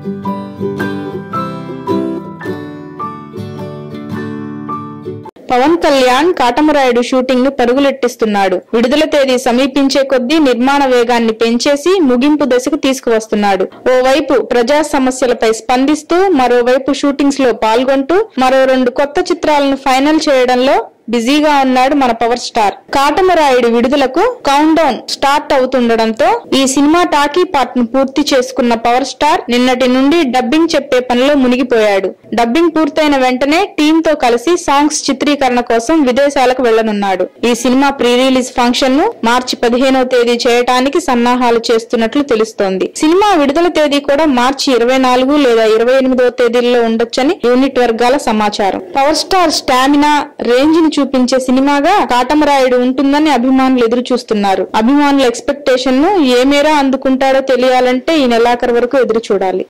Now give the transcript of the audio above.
Pawan Kalyan Katamarayudu shooting ను పరుగులెట్టిస్తున్నాడు విడుదల తేదీ సమీపించే కొద్దీ నిర్మాణ వేగాన్ని పెంచేసి ముగింపు దశకు తీసుకువస్తున్నాడు ఓవైపు ప్రజా సమస్యలపై స్పందిస్తూ మరోవైపు షూటింగ్స్ లో పాల్గొంటూ మరో రెండు కొత్త చిత్రాలను ఫైనల్ చేయడంలో బిజీగా ఉన్నాడు మన పవర్ స్టార్ కాటమరాయుడు విడుదలకు కౌంట్ డౌన్ స్టార్ట్ అవుతుండడంతో ఈ సినిమా టాకీ పార్ట్ ను పూర్తి చేసుకున్న పవర్ స్టార్ నిన్నటి నుండి డబ్బింగ్ చెప్పే పనిలో మునిగిపోయాడు డబ్బింగ్ పూర్తయిన వెంటనే టీమ్ తో కలిసి సాంగ్స్ చిత్రీకరణ కోసం విదేశాలకు వెళ్లనున్నాడు ఈ సినిమా ప్రీ రిలీజ్ ఫంక్షన్ ను మార్చి పదిహేనవ తేదీ చేయటానికి సన్నాహాలు చేస్తున్నట్లు తెలుస్తోంది సినిమా విడుదల తేదీ కూడా మార్చి ఇరవై నాలుగు లేదా ఇరవై ఎనిమిదవ తేదీల్లో ఉండొచ్చని యూనిట్ వర్గాల సమాచారం పవర్ స్టార్ స్టామినా రేంజ్ ని చూపించే సినిమాగా కాటమరాయుడు ఉంటుందని అభిమానులు ఎదురు చూస్తున్నారు అభిమానుల ఎక్స్పెక్టేషన్ ను ఏ మేర అందుకుంటాడో తెలియాలంటే ఈ నెలాఖరు వరకు ఎదురు చూడాలి